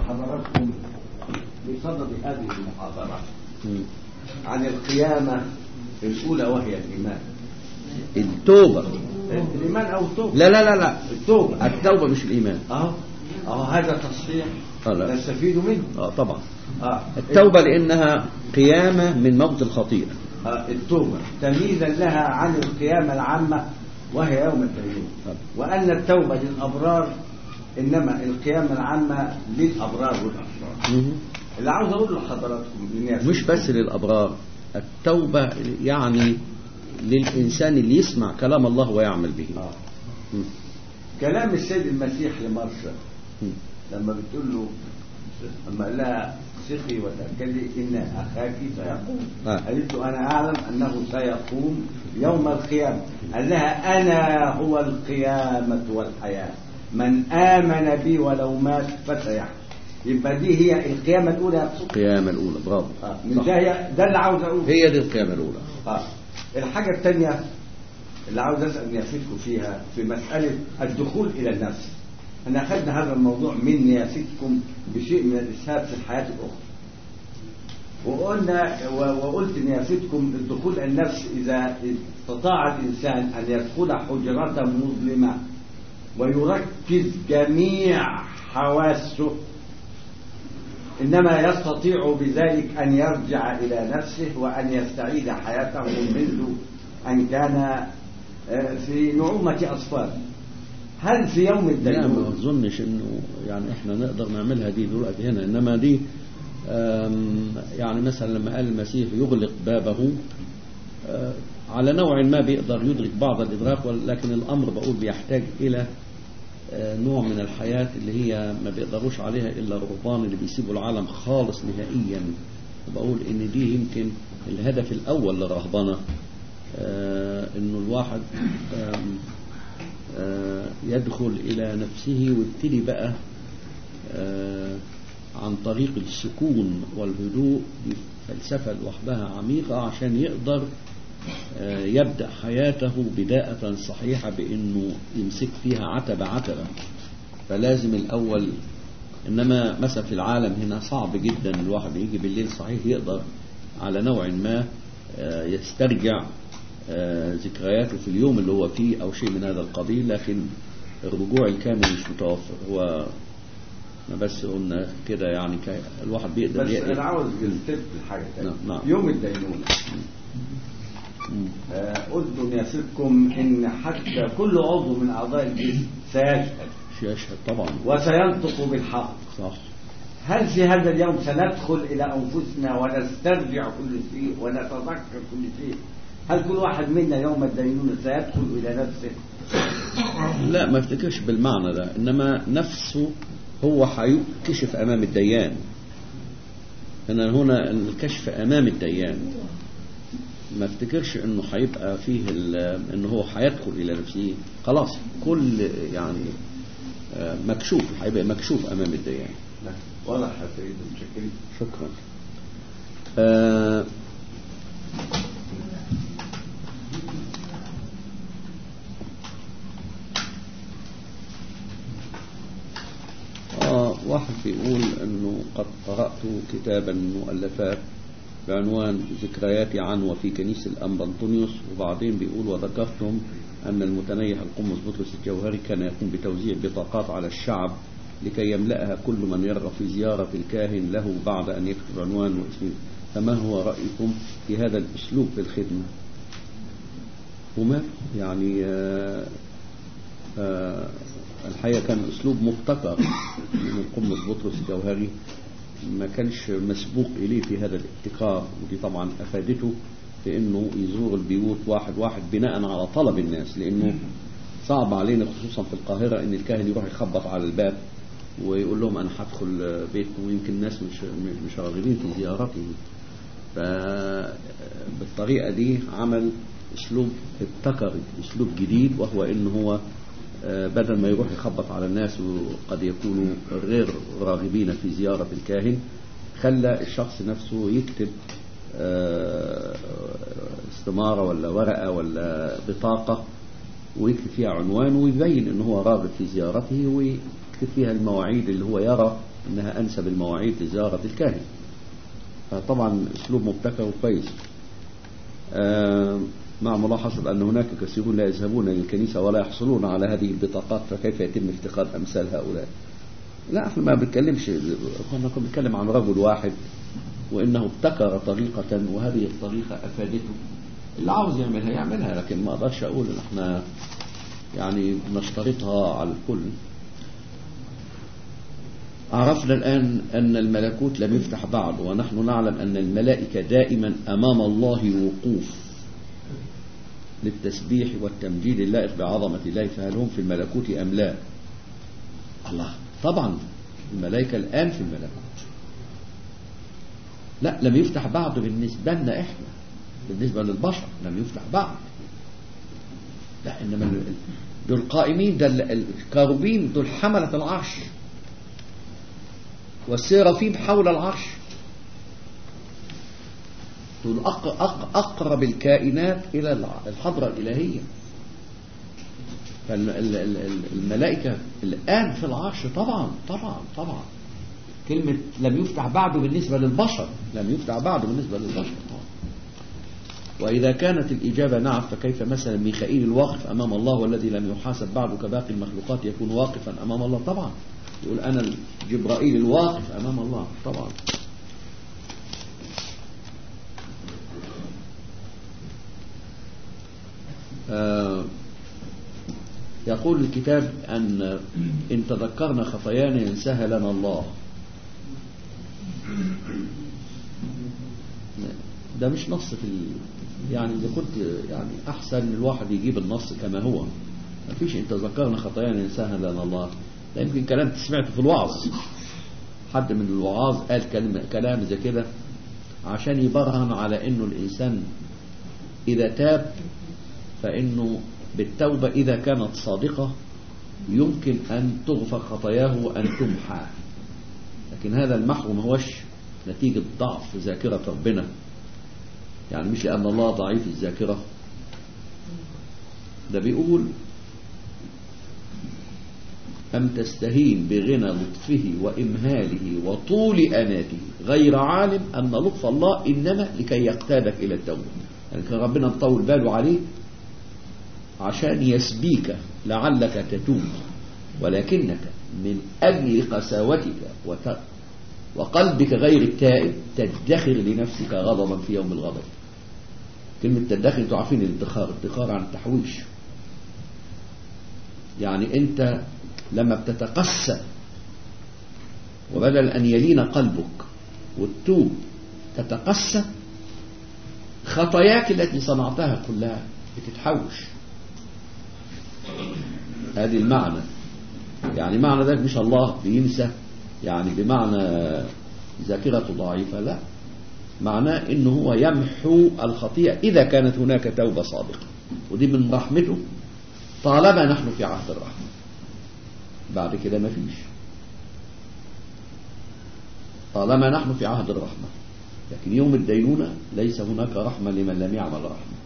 حضراتكم بصدد هذه المحاضرة مم. عن القيامة الأولى وهي الإيمان التوبة الإيمان أو التوبة لا لا لا لا التوبة التوبة مش الإيمان أهو أهو هذا تصحيح آه، لا. نستفيد منه اه طبعا آه. التوبة لأنها قيامة من موت الخطيئة آه، التوبة تمييزا لها عن القيامة العامة وهي يوم الدينون طبعا. وأن التوبة للأبرار إنما القيامة العامة للأبرار والأشرار مم. اللي عاوز أقول لحضراتكم للناس مش بس للأبرار التوبة يعني للإنسان اللي يسمع كلام الله ويعمل به آه. مم. كلام السيد المسيح لمرسى مم. لما بتقول له لما قال لها ثقي وتأكدي إن أخاك سيقوم آه. قالت له أنا أعلم أنه سيقوم يوم القيامة قال لها أنا هو القيامة والحياة من آمن بي ولو مات فسيحيا يبقى دي هي القيامة الأولى يا أخي. القيامة الأولى برافو آه. من صح. ده هي ده اللي عاوز أقوله هي دي القيامة الأولى آه. الحاجة الثانية اللي عاوز أسأل نيافتكم فيها في مسألة الدخول إلى النفس احنا أخذنا هذا الموضوع من نيافتكم بشيء من الإسهاب في الحياة الأخرى وقلنا و- وقلت نيافتكم الدخول إلى النفس إذا استطاع الإنسان أن يدخل حجرة مظلمة ويركز جميع حواسه إنما يستطيع بذلك أن يرجع إلى نفسه وأن يستعيد حياته منذ أن كان آه، في نعومة أطفال هل في يوم لا ما الدينونة أظنش إنه يعني إحنا نقدر نعملها دي دلوقتي هنا إنما دي آم، يعني مثلا لما قال المسيح يغلق بابه آه، على نوع ما بيقدر يدرك بعض الإدراك ولكن الأمر بقول بيحتاج إلى آه، نوع من الحياة اللي هي ما بيقدروش عليها إلا الرهبان اللي بيسيبوا العالم خالص نهائيا بقول إن دي يمكن الهدف الأول للرهبنة آه، إنه الواحد آم، آه، يدخل إلى نفسه ويبتدي بقى آه، عن طريق السكون والهدوء دي فلسفة لوحدها عميقة عشان يقدر آه، يبدأ حياته بداءة صحيحة بأنه يمسك فيها عتبة عتبة فلازم الأول إنما مثلا في العالم هنا صعب جدا الواحد يجي بالليل صحيح يقدر على نوع ما آه، يسترجع آه، ذكرياته في اليوم اللي هو فيه أو شيء من هذا القبيل لكن الرجوع الكامل مش متوفر هو احنا بس قلنا كده يعني كا- الواحد بيقدر بس ي- أنا عاوز جلست الحاجة تانية نعم، نعم. يوم الدينونة مم. آه، قلت نيافتكم إن حتى كل عضو من أعضاء الجسم سيشهد يشهد طبعا وسينطق بالحق صح هل في هذا اليوم سندخل إلى أنفسنا ونسترجع كل شيء ونتذكر كل شيء هل كل واحد منا يوم الدينونة سيدخل إلى نفسه لا ما افتكرش بالمعنى ده انما نفسه هو هيكشف امام الديان هنا هنا الكشف امام الديان ما افتكرش انه هيبقى فيه ال- انه هو هيدخل الى نفسه خلاص كل يعني آه، مكشوف هيبقى مكشوف امام الديان لا واضح يا سيدي متشكرين شكرا آه آه واحد بيقول انه قد قرأت كتابا من مؤلفات بعنوان ذكرياتي عن وفي كنيسة الأنبا أنطونيوس وبعدين بيقول وذكرتم أن المتنيح القمص بطرس الجوهري كان يقوم بتوزيع بطاقات على الشعب لكي يملأها كل من يرغب في زيارة الكاهن له بعد أن يكتب عنوان واسمه فما هو رأيكم في هذا الأسلوب في الخدمة وما يعني آه آه الحقيقة كان أسلوب مبتكر من القمص بطرس الجوهري ما كانش مسبوق إليه في هذا الابتكار ودي طبعا أفادته في أنه يزور البيوت واحد واحد بناء على طلب الناس لأنه صعب علينا خصوصا في القاهرة أن الكاهن يروح يخبط على الباب ويقول لهم أنا هدخل بيتكم ويمكن الناس مش مش راغبين في زيارته فبالطريقة دي عمل أسلوب ابتكر أسلوب جديد وهو أنه هو آه، بدل ما يروح يخبط على الناس وقد يكونوا غير راغبين في زيارة الكاهن خلى الشخص نفسه يكتب آه، استمارة ولا ورقة ولا بطاقة ويكتب فيها عنوان ويبين ان هو راغب في زيارته ويكتب فيها المواعيد اللي هو يرى إنها أنسب المواعيد لزيارة الكاهن فطبعا أسلوب مبتكر وكويس آه، مع ملاحظة أن هناك كثيرون لا يذهبون للكنيسة ولا يحصلون على هذه البطاقات فكيف يتم افتقاد أمثال هؤلاء لا احنا ما بنتكلمش كنا كنا بنتكلم عن رجل واحد وانه ابتكر طريقة وهذه الطريقة افادته اللي عاوز يعملها يعملها لكن ما اقدرش اقول ان احنا يعني نشترطها على الكل عرفنا الآن أن الملكوت لم يفتح بعد ونحن نعلم أن الملائكة دائما أمام الله وقوف للتسبيح والتمجيد اللائق بعظمة الله فهل هم في الملكوت أم لا الله طبعا الملائكة الآن في الملكوت لا لم يفتح بعد بالنسبة لنا إحنا بالنسبة للبشر لم يفتح بعد لا إنما ال- دول قائمين ده ال- الكاروبين دول حملة العرش والسيرافيم حول العرش دول أق- أق- أقرب الكائنات إلى الع- الحضرة الإلهية فالملائكة الآن في العرش طبعا طبعا طبعا كلمة لم يفتح بعد بالنسبة للبشر لم يفتح بعد بالنسبة للبشر طبعا وإذا كانت الإجابة نعم فكيف مثلا ميخائيل الواقف أمام الله والذي لم يحاسب بعد كباقي المخلوقات يكون واقفا أمام الله طبعا يقول أنا جبرائيل الواقف أمام الله طبعا آه يقول الكتاب أن إن تذكرنا خطايانا ينساها لنا الله ده مش نص في ال... يعني إذا كنت يعني أحسن الواحد يجيب النص كما هو ما فيش إن تذكرنا خطايانا ينساها لنا الله ده يمكن كلام سمعته في الوعظ حد من الوعاظ قال كلمة كلام زي كده عشان يبرهن على إنه الإنسان إذا تاب فإنه بالتوبة إذا كانت صادقة يمكن أن تغفر خطاياه وأن تمحى لكن هذا المحو ما هوش نتيجة ضعف ذاكرة ربنا يعني مش لأن الله ضعيف الذاكرة ده بيقول أم تستهين بغنى لطفه وإمهاله وطول أناته غير عالم أن لطف الله إنما لكي يقتادك إلى التوبة يعني كان ربنا مطول باله عليه عشان يسبيك لعلك تتوب ولكنك من أجل قساوتك وت... وقلبك غير التائب تدخر لنفسك غضبا في يوم الغضب كلمة تدخر انتوا عارفين الادخار الادخار عن التحويش يعني انت لما بتتقسى وبدل أن يلين قلبك وتتوب تتقسى خطاياك التي صنعتها كلها بتتحوش هذه المعنى يعني معنى ذلك مش الله بينسى يعني بمعنى ذاكرته ضعيفة لا معناه انه هو يمحو الخطيئة اذا كانت هناك توبة صادقة ودي من رحمته طالما نحن في عهد الرحمة بعد كده ما فيش طالما نحن في عهد الرحمة لكن يوم الدينونة ليس هناك رحمة لمن لم يعمل رحمة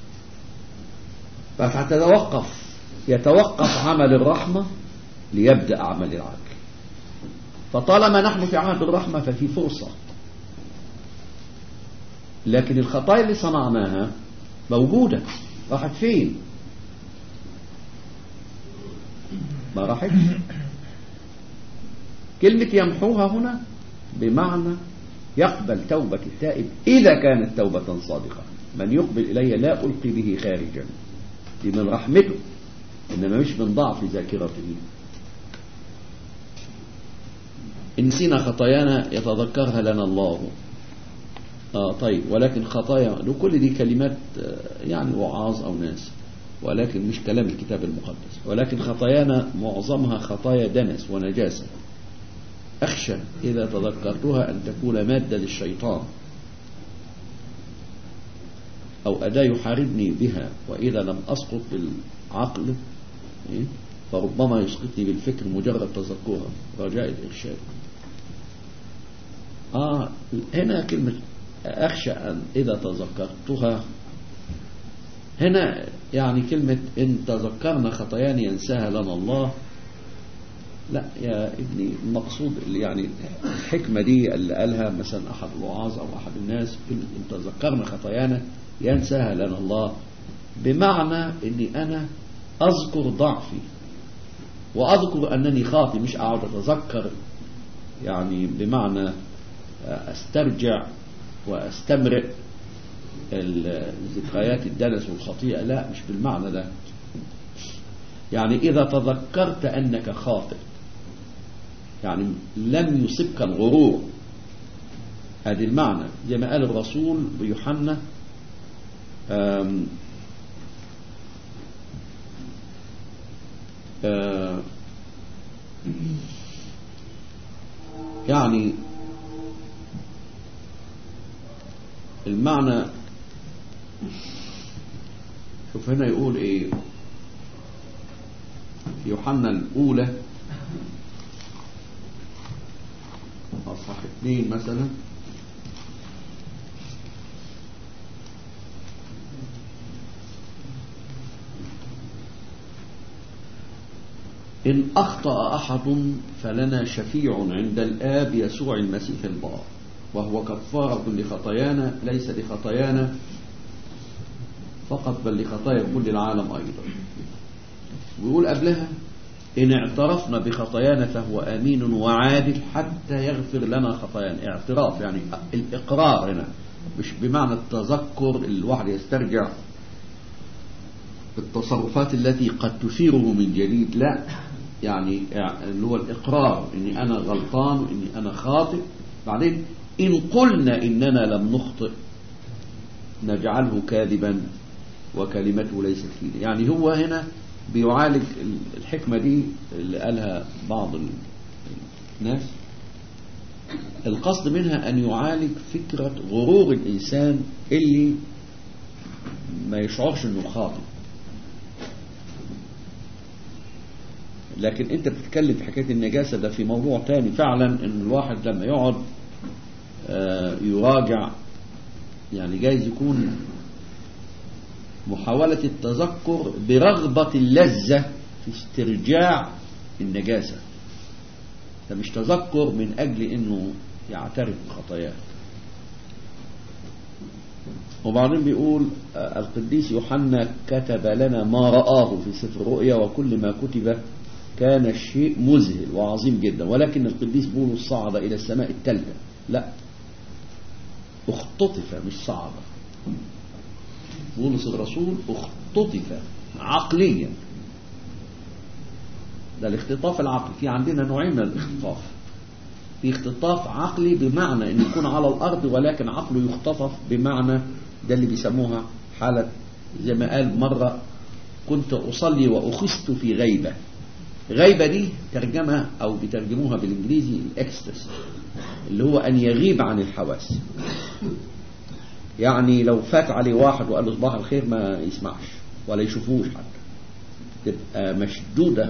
فهتتوقف يتوقف عمل الرحمة ليبدأ عمل العدل فطالما نحن في عهد الرحمة ففي فرصة لكن الخطايا اللي صنعناها موجودة راحت فين ما راحتش كلمة يمحوها هنا بمعنى يقبل توبة التائب إذا كانت توبة صادقة من يقبل إلي لا ألقي به خارجا دي من رحمته إنما مش من ضعف ذاكرته إن نسينا خطايانا يتذكرها لنا الله آه طيب ولكن خطايا كل دي كلمات يعني وعاظ أو ناس ولكن مش كلام الكتاب المقدس ولكن خطايانا معظمها خطايا دنس ونجاسة أخشى إذا تذكرتها أن تكون مادة للشيطان أو أداة يحاربني بها وإذا لم أسقط بالعقل فربما يسقطني بالفكر مجرد تذكرها رجاء الإرشاد آه هنا كلمة أخشى أن إذا تذكرتها هنا يعني كلمة إن تذكرنا خطايانا ينساها لنا الله لا يا ابني المقصود اللي يعني الحكمة دي اللي قالها مثلا أحد الوعاظ أو أحد الناس إن إن تذكرنا خطايانا ينساها لنا الله بمعنى إني أنا أذكر ضعفي وأذكر أنني خاطي مش أقعد أتذكر يعني بمعنى أسترجع وأستمرئ الذكريات الدنس والخطيئة لا مش بالمعنى ده يعني إذا تذكرت أنك خاطئ يعني لم يصبك الغرور هذه المعنى زي ما قال الرسول بيوحنا آم آم يعني المعنى شوف هنا يقول ايه في يوحنا الأولى أصحاح اثنين مثلا إن أخطأ أحد فلنا شفيع عند الآب يسوع المسيح البار وهو كفارة لخطايانا ليس لخطايانا فقط بل لخطايا كل العالم أيضا ويقول قبلها إن اعترفنا بخطايانا فهو أمين وعادل حتى يغفر لنا خطايانا اعتراف يعني الإقرار هنا مش بمعنى التذكر الواحد يسترجع التصرفات التي قد تثيره من جديد لا يعني اللي هو الإقرار إني أنا غلطان وإني أنا خاطئ بعدين إن قلنا إننا لم نخطئ نجعله كاذبا وكلمته ليست فينا يعني هو هنا بيعالج الحكمة دي اللي قالها بعض الناس القصد منها أن يعالج فكرة غرور الإنسان اللي ما يشعرش أنه خاطئ لكن انت بتتكلم في حكاية النجاسة ده في موضوع تاني فعلا ان الواحد لما يقعد يراجع يعني جايز يكون محاولة التذكر برغبة اللذة في استرجاع النجاسة ده مش تذكر من أجل أنه يعترف بخطاياه وبعدين بيقول القديس يوحنا كتب لنا ما رآه في سفر الرؤيا وكل ما كتب كان الشيء مذهل وعظيم جدا ولكن القديس بولس صعد إلى السماء الثالثة لا اختطف مش صعد بولس الرسول اختطف عقليا ده الاختطاف العقلي في عندنا نوعين من الاختطاف في اختطاف عقلي بمعنى ان يكون على الارض ولكن عقله يختطف بمعنى ده اللي بيسموها حالة زي ما قال مرة كنت أصلي وأخست في غيبة غيبة دي ترجمة أو بترجموها بالإنجليزي الإكستس اللي هو أن يغيب عن الحواس يعني لو فات عليه واحد وقال له صباح الخير ما يسمعش ولا يشوفوش حتى تبقى مشدودة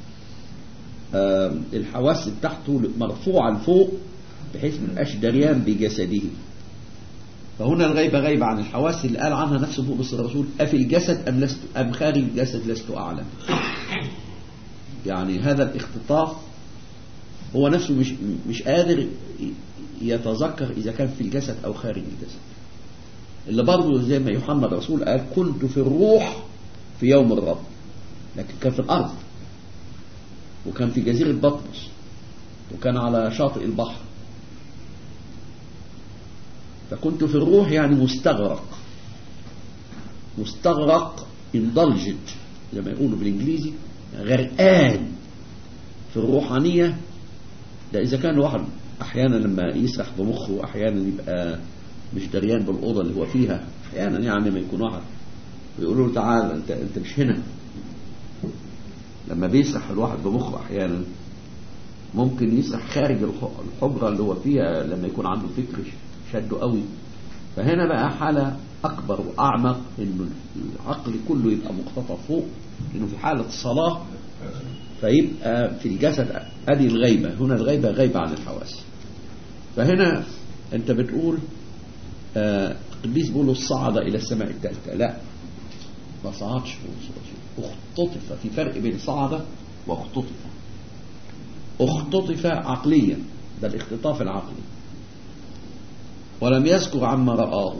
الحواس بتاعته مرفوعة لفوق بحيث ما يبقاش دريان بجسده فهنا الغيبة غيبة عن الحواس اللي قال عنها نفسه بولس الرسول أفي الجسد أم, لست أم خارج الجسد لست أعلم يعني هذا الاختطاف هو نفسه مش, مش قادر يتذكر إذا كان في الجسد أو خارج الجسد اللي برضه زي ما يوحنا الرسول قال كنت في الروح في يوم الرب لكن كان في الأرض وكان في جزيرة بطمس وكان على شاطئ البحر فكنت في الروح يعني مستغرق مستغرق indulgent زي ما يقولوا بالانجليزي غرقان في الروحانية ده إذا كان الواحد أحيانا لما يسرح بمخه أحيانا يبقى مش دريان بالأوضة اللي هو فيها أحيانا يعني ما يكون واحد ويقولوا له تعال أنت, أنت مش هنا لما بيسرح الواحد بمخه أحيانا ممكن يسرح خارج الحجرة اللي هو فيها لما يكون عنده فكر شده قوي فهنا بقى حالة أكبر وأعمق إنه العقل كله يبقى مقتطع فوق إنه في حالة صلاة فيبقى في الجسد أدي الغيبة هنا الغيبة غيبة عن الحواس فهنا أنت بتقول قديس بولس صعد إلى السماء الثالثة لا ما صعدش بولس الرسول اختطف في فرق بين صعد واختطف اختطف عقليا ده الاختطاف العقلي ولم يذكر عما رآه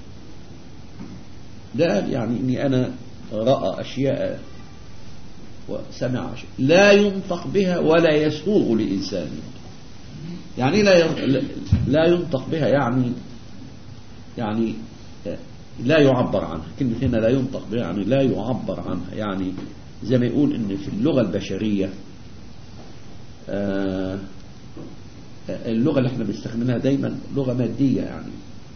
ده قال يعني اني انا رأى اشياء وسمع أشياء لا ينطق بها ولا يسوغ لإنسان يعني لا لا ينطق بها يعني يعني لا يعبر عنها كلمة هنا لا ينطق بها يعني لا يعبر عنها يعني زي ما يقول ان في اللغة البشرية آه اللغة اللي احنا بنستخدمها دايما لغة مادية يعني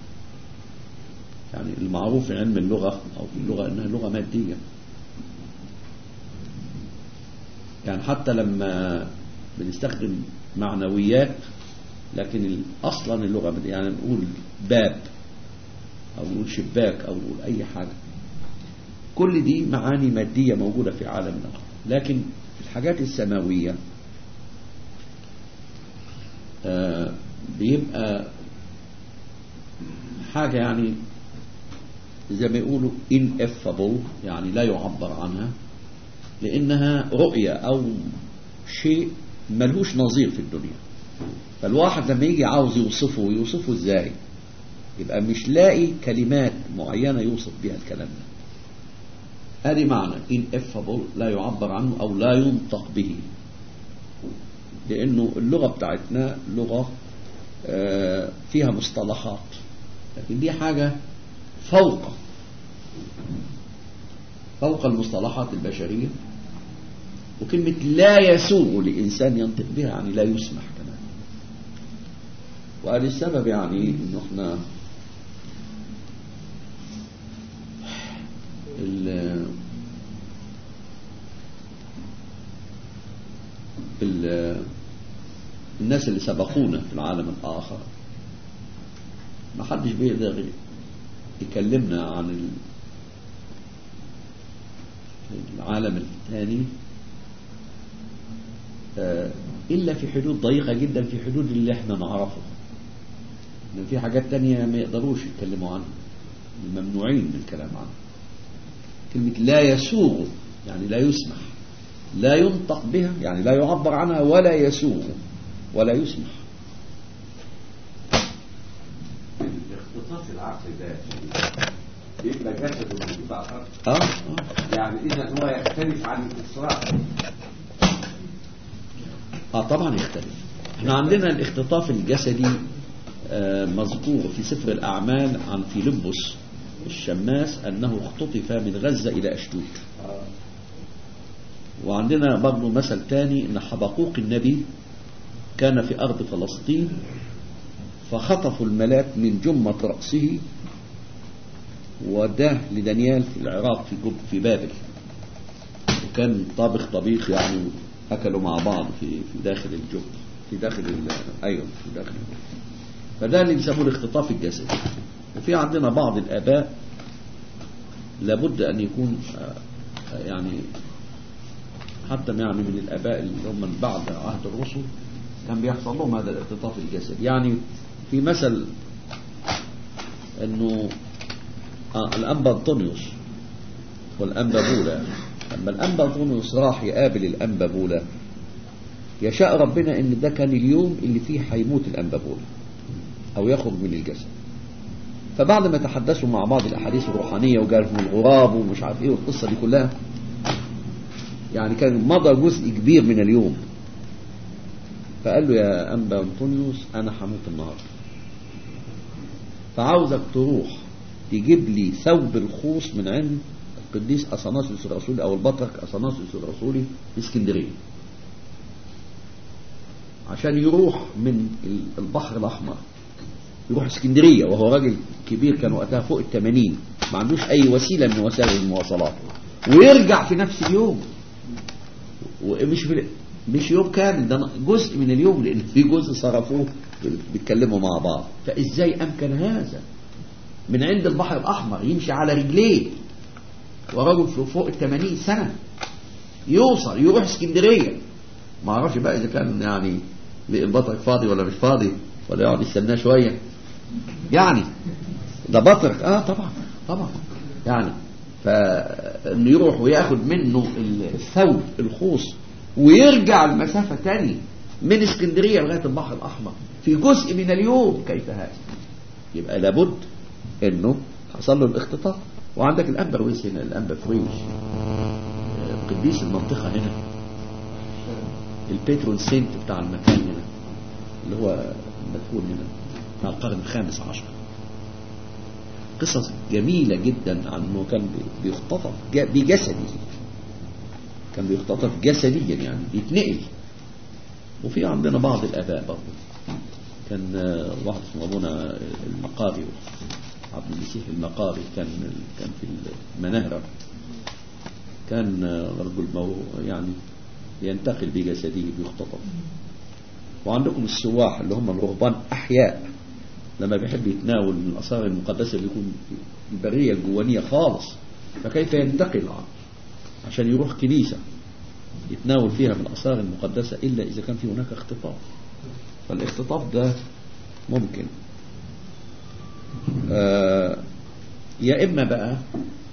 يعني المعروف في علم اللغة او في اللغة انها لغة مادية يعني حتى لما بنستخدم معنويات لكن اصلا اللغة مادية يعني نقول باب او نقول شباك او نقول اي حاجة كل دي معاني مادية موجودة في عالمنا لكن الحاجات السماوية آه بيبقى حاجة يعني زي ما يقولوا ineffable يعني لا يعبر عنها لأنها رؤية أو شيء ملهوش نظير في الدنيا فالواحد لما يجي عاوز يوصفه يوصفه ازاي يبقى مش لاقي كلمات معينة يوصف بها الكلام ده ادي معنى ineffable لا يعبر عنه او لا ينطق به لانه اللغة بتاعتنا لغة فيها مصطلحات لكن دي حاجة فوق فوق المصطلحات البشرية وكلمة لا يسوغ لإنسان ينطق بها يعني لا يسمح كمان وهذا السبب يعني انه احنا ال ال الناس اللي سبقونا في العالم الآخر ما حدش بيقدر يكلمنا عن العالم الثاني إلا في حدود ضيقة جدا في حدود اللي احنا نعرفه لأن في حاجات تانية ما يقدروش يتكلموا عنها ممنوعين من الكلام عنها كلمة لا يسوغ يعني لا يسمح لا ينطق بها يعني لا يعبر عنها ولا يسوغ ولا يسمح الاختصاص العقل ده يبقى جسد وجود آخر اه اه يعني إذا هو يختلف عن الإسراء اه طبعا يختلف احنا عندنا الاختطاف الجسدي آه مذكور في سفر الأعمال عن فيلبس الشماس أنه اختطف من غزة إلى أشدود وعندنا برضه مثل تاني أن حبقوق النبي كان في أرض فلسطين فخطفوا الملاك من جمة رأسه وداه لدانيال في العراق في جب في بابل وكان طابخ طبيخ يعني أكلوا مع بعض في في داخل الجب في داخل أيوه في داخل الجب فده اللي بيسموه الاختطاف الجسدي وفي عندنا بعض الآباء لابد أن يكون يعني حتى يعني من الآباء اللي هم من بعد عهد الرسل كان بيحصل لهم هذا الاختطاف الجسدي يعني في مثل انه آه الانبا انطونيوس والانبا بولا لما الانبا انطونيوس راح يقابل الانبا بولا يشاء ربنا ان ده كان اليوم اللي فيه هيموت الانبا بولا او يخرج من الجسد فبعد ما تحدثوا مع بعض الاحاديث الروحانيه وجالهم الغراب ومش عارف ايه والقصه دي كلها يعني كان مضى جزء كبير من اليوم فقال له يا أنبا أنطونيوس أنا هموت النهاردة فعاوزك تروح تجيب لي ثوب الخوص من عند القديس أثناسيوس الرسولي أو البطرك أثناسيوس الرسولي في اسكندرية عشان يروح من البحر الأحمر يروح اسكندرية وهو راجل كبير كان وقتها فوق الثمانين ما عندوش أي وسيلة من وسائل المواصلات ويرجع في نفس اليوم ومش في مش يوم كامل ده جزء من اليوم لان في جزء صرفوه بيتكلموا مع بعض فازاي امكن هذا من عند البحر الاحمر يمشي على رجليه ورجل في فوق ال 80 سنه يوصل يروح اسكندريه ما اعرفش بقى اذا كان يعني البطرك فاضي ولا مش فاضي ولا يقعد يستناه شويه يعني ده بطرك اه طبعا طبعا يعني فانه يروح وياخد منه الثوب الخوص ويرجع المسافة تاني من اسكندرية لغاية البحر الأحمر في جزء من اليوم كيف هذا يبقى لابد انه حصل له الاختطاف وعندك الانبرويس هنا الانبا فرويج قديس المنطقة هنا البيترون سينت بتاع المكان هنا اللي هو مدفون هنا بتاع القرن الخامس عشر قصص جميلة جدا عن انه كان بيختطف بجسده كان بيختطف جسديا يعني بيتنقل وفي عندنا بعض الآباء برضه كان واحد اسمه أبونا المقاري عبد المسيح المقاري كان كان في المناهرة كان رجل مو يعني ينتقل بجسده بيختطف وعندكم السواح اللي هم الرهبان أحياء لما بيحب يتناول من الآثار المقدسة بيكون البرية الجوانية خالص فكيف ينتقل عشان يروح كنيسة يتناول فيها من الآثار المقدسة إلا إذا كان في هناك اختطاف فالاختطاف ده ممكن آه يا إما بقى